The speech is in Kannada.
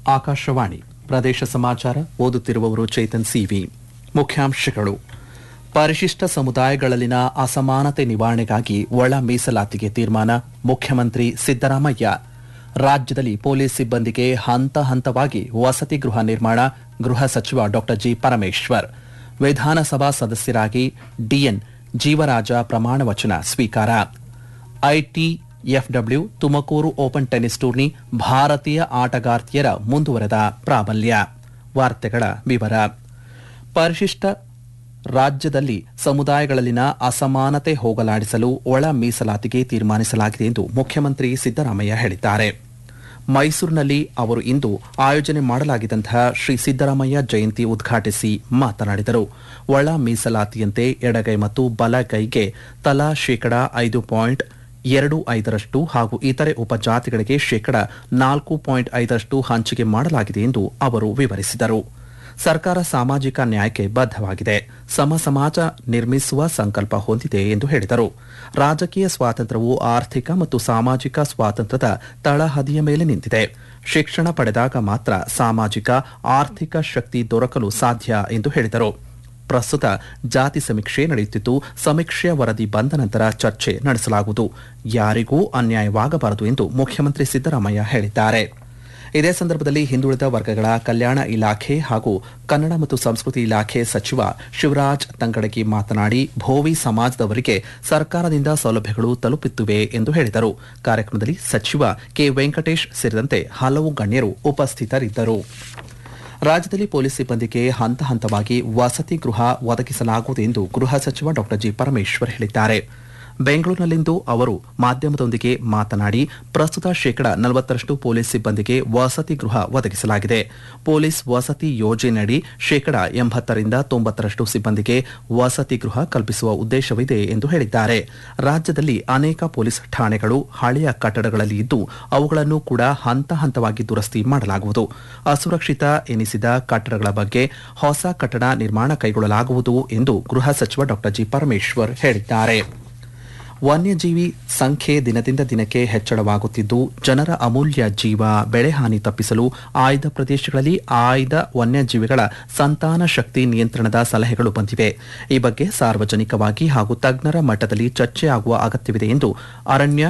ಆಕಾಶವಾಣಿ ಪ್ರದೇಶ ಸಮಾಚಾರ ಓದುತ್ತಿರುವವರು ಚೇತನ್ ಸಿವಿ ಮುಖ್ಯಾಂಶಗಳು ಪರಿಶಿಷ್ಟ ಸಮುದಾಯಗಳಲ್ಲಿನ ಅಸಮಾನತೆ ನಿವಾರಣೆಗಾಗಿ ಒಳ ಮೀಸಲಾತಿಗೆ ತೀರ್ಮಾನ ಮುಖ್ಯಮಂತ್ರಿ ಸಿದ್ದರಾಮಯ್ಯ ರಾಜ್ಯದಲ್ಲಿ ಪೊಲೀಸ್ ಸಿಬ್ಬಂದಿಗೆ ಹಂತ ಹಂತವಾಗಿ ವಸತಿ ಗೃಹ ನಿರ್ಮಾಣ ಗೃಹ ಸಚಿವ ಡಾ ಜಿ ಪರಮೇಶ್ವರ್ ವಿಧಾನಸಭಾ ಸದಸ್ಯರಾಗಿ ಡಿಎನ್ ಜೀವರಾಜ ಪ್ರಮಾಣ ವಚನ ಸ್ವೀಕಾರ ITFW Tumakuru open tennis tourney ಭಾರತೀಯ ಆಟಗಾರ್ತಿಯರ ಮುಂದುವರೆದ ಪ್ರಾಬಲ್ಯ ವಾರ್ತೆಗಳ ವಿವರ ಪರಿಶಿಷ್ಟ ರಾಜ್ಯದಲ್ಲಿ ಸಮುದಾಯಗಳಲ್ಲಿನ ಅಸಮಾನತೆ ಹೋಗಲಾಡಿಸಲು ಒಳ ಮೀಸಲಾತಿಗೆ ತೀರ್ಮಾನಿಸಲಾಗಿದೆ ಎಂದು ಮುಖ್ಯಮಂತ್ರಿ ಸಿದ್ದರಾಮಯ್ಯ ಹೇಳಿದ್ದಾರೆ ಮೈಸೂರಿನಲ್ಲಿ ಅವರು ಇಂದು ಆಯೋಜನೆ ಮಾಡಲಾಗಿದ್ದಂತಹ ಶ್ರೀ ಸಿದ್ದರಾಮಯ್ಯ ಜಯಂತಿ ಉದ್ಘಾಟಿಸಿ ಮಾತನಾಡಿದರು ಒಳ ಮೀಸಲಾತಿಯಂತೆ ಎಡಗೈ ಮತ್ತು ಬಲಗೈಗೆ ತಲಾ ಶೇಕಡಾ ಐದು ಪಾಯಿಂಟ್ ಎರಡು ಐದರಷ್ಟು ಹಾಗೂ ಇತರೆ ಉಪಜಾತಿಗಳಿಗೆ ಶೇಕಡಾ ನಾಲ್ಕು ಪಾಯಿಂಟ್ ಐದರಷ್ಟು ಹಂಚಿಕೆ ಮಾಡಲಾಗಿದೆ ಎಂದು ಅವರು ವಿವರಿಸಿದರು ಸರ್ಕಾರ ಸಾಮಾಜಿಕ ನ್ಯಾಯಕ್ಕೆ ಬದ್ಧವಾಗಿದೆ ಸಮ ಸಮಾಜ ನಿರ್ಮಿಸುವ ಸಂಕಲ್ಪ ಹೊಂದಿದೆ ಎಂದು ಹೇಳಿದರು ರಾಜಕೀಯ ಸ್ವಾತಂತ್ರ್ಯವು ಆರ್ಥಿಕ ಮತ್ತು ಸಾಮಾಜಿಕ ಸ್ವಾತಂತ್ರ್ಯದ ತಳಹದಿಯ ಮೇಲೆ ನಿಂತಿದೆ ಶಿಕ್ಷಣ ಪಡೆದಾಗ ಮಾತ್ರ ಸಾಮಾಜಿಕ ಆರ್ಥಿಕ ಶಕ್ತಿ ದೊರಕಲು ಸಾಧ್ಯ ಎಂದು ಹೇಳಿದರು ಪ್ರಸ್ತುತ ಜಾತಿ ಸಮೀಕ್ಷೆ ನಡೆಯುತ್ತಿದ್ದು ಸಮೀಕ್ಷೆಯ ವರದಿ ಬಂದ ನಂತರ ಚರ್ಚೆ ನಡೆಸಲಾಗುವುದು ಯಾರಿಗೂ ಅನ್ಯಾಯವಾಗಬಾರದು ಎಂದು ಮುಖ್ಯಮಂತ್ರಿ ಸಿದ್ದರಾಮಯ್ಯ ಹೇಳಿದ್ದಾರೆ ಇದೇ ಸಂದರ್ಭದಲ್ಲಿ ಹಿಂದುಳಿದ ವರ್ಗಗಳ ಕಲ್ಯಾಣ ಇಲಾಖೆ ಹಾಗೂ ಕನ್ನಡ ಮತ್ತು ಸಂಸ್ಕೃತಿ ಇಲಾಖೆ ಸಚಿವ ಶಿವರಾಜ್ ತಂಗಡಗಿ ಮಾತನಾಡಿ ಭೋವಿ ಸಮಾಜದವರಿಗೆ ಸರ್ಕಾರದಿಂದ ಸೌಲಭ್ಯಗಳು ತಲುಪುತ್ತಿವೆ ಎಂದು ಹೇಳಿದರು ಕಾರ್ಯಕ್ರಮದಲ್ಲಿ ಸಚಿವ ಕೆ ವೆಂಕಟೇಶ್ ಸೇರಿದಂತೆ ಹಲವು ಗಣ್ಯರು ಉಪಸ್ಥಿತರಿದ್ದರು ರಾಜ್ಯದಲ್ಲಿ ಪೊಲೀಸ್ ಸಿಬ್ಬಂದಿಗೆ ಹಂತ ಹಂತವಾಗಿ ವಸತಿ ಗೃಹ ಒದಗಿಸಲಾಗುವುದು ಎಂದು ಗೃಹ ಸಚಿವ ಡಾ ಜಿ ಪರಮೇಶ್ವರ್ ಹೇಳಿದ್ದಾರೆ ಬೆಂಗಳೂರಿನಲ್ಲಿಂದು ಅವರು ಮಾಧ್ಯಮದೊಂದಿಗೆ ಮಾತನಾಡಿ ಪ್ರಸ್ತುತ ಶೇಕಡ ನಲವತ್ತರಷ್ಟು ಪೊಲೀಸ್ ಸಿಬ್ಬಂದಿಗೆ ವಸತಿ ಗೃಹ ಒದಗಿಸಲಾಗಿದೆ ಪೊಲೀಸ್ ವಸತಿ ಯೋಜನೆಯಡಿ ಶೇಕಡ ಎಂಬತ್ತರಿಂದ ತೊಂಬತ್ತರಷ್ಟು ಸಿಬ್ಬಂದಿಗೆ ವಸತಿ ಗೃಹ ಕಲ್ಪಿಸುವ ಉದ್ದೇಶವಿದೆ ಎಂದು ಹೇಳಿದ್ದಾರೆ ರಾಜ್ಯದಲ್ಲಿ ಅನೇಕ ಪೊಲೀಸ್ ಠಾಣೆಗಳು ಹಳೆಯ ಕಟ್ಟಡಗಳಲ್ಲಿ ಇದ್ದು ಅವುಗಳನ್ನು ಕೂಡ ಹಂತ ಹಂತವಾಗಿ ದುರಸ್ತಿ ಮಾಡಲಾಗುವುದು ಅಸುರಕ್ಷಿತ ಎನಿಸಿದ ಕಟ್ಟಡಗಳ ಬಗ್ಗೆ ಹೊಸ ಕಟ್ಟಡ ನಿರ್ಮಾಣ ಕೈಗೊಳ್ಳಲಾಗುವುದು ಎಂದು ಗೃಹ ಸಚಿವ ಡಾ ಜಿ ಪರಮೇಶ್ವರ್ ಹೇಳಿದ್ದಾರೆ ವನ್ಯಜೀವಿ ಸಂಖ್ಯೆ ದಿನದಿಂದ ದಿನಕ್ಕೆ ಹೆಚ್ಚಳವಾಗುತ್ತಿದ್ದು ಜನರ ಅಮೂಲ್ಯ ಜೀವ ಬೆಳೆಹಾನಿ ತಪ್ಪಿಸಲು ಆಯ್ದ ಪ್ರದೇಶಗಳಲ್ಲಿ ಆಯ್ದ ವನ್ಯಜೀವಿಗಳ ಸಂತಾನ ಶಕ್ತಿ ನಿಯಂತ್ರಣದ ಸಲಹೆಗಳು ಬಂದಿವೆ ಈ ಬಗ್ಗೆ ಸಾರ್ವಜನಿಕವಾಗಿ ಹಾಗೂ ತಜ್ಞರ ಮಟ್ಟದಲ್ಲಿ ಚರ್ಚೆ ಆಗುವ ಅಗತ್ಯವಿದೆ ಎಂದು ಅರಣ್ಯ